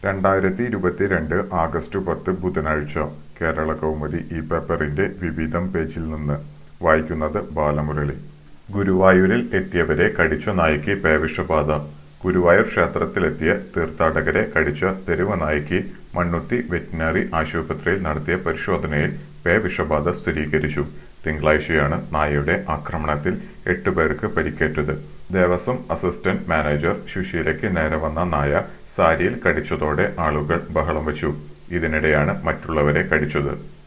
രണ്ടായിരത്തി ഇരുപത്തിരണ്ട് ആഗസ്റ്റ് പത്ത് ബുധനാഴ്ച കേരള കൗമുദി ഈ പേപ്പറിന്റെ വിവിധം പേജിൽ നിന്ന് വായിക്കുന്നത് ബാലമുരളി ഗുരുവായൂരിൽ എത്തിയവരെ കടിച്ച നായ്ക്ക് പേവിഷബാധ ഗുരുവായൂർ ക്ഷേത്രത്തിലെത്തിയ തീർത്ഥാടകരെ കടിച്ച തെരുവ് നായ്ക്ക് മണ്ണുത്തി വെറ്റിനറി ആശുപത്രിയിൽ നടത്തിയ പരിശോധനയിൽ പേവിഷബാധ സ്ഥിരീകരിച്ചു തിങ്കളാഴ്ചയാണ് നായയുടെ ആക്രമണത്തിൽ എട്ടുപേർക്ക് പരിക്കേറ്റത് ദേവസ്വം അസിസ്റ്റന്റ് മാനേജർ സുശീലയ്ക്ക് നേരെ വന്ന നായ സാരിയിൽ കടിച്ചതോടെ ആളുകൾ ബഹളം വച്ചു ഇതിനിടെയാണ് മറ്റുള്ളവരെ കടിച്ചത്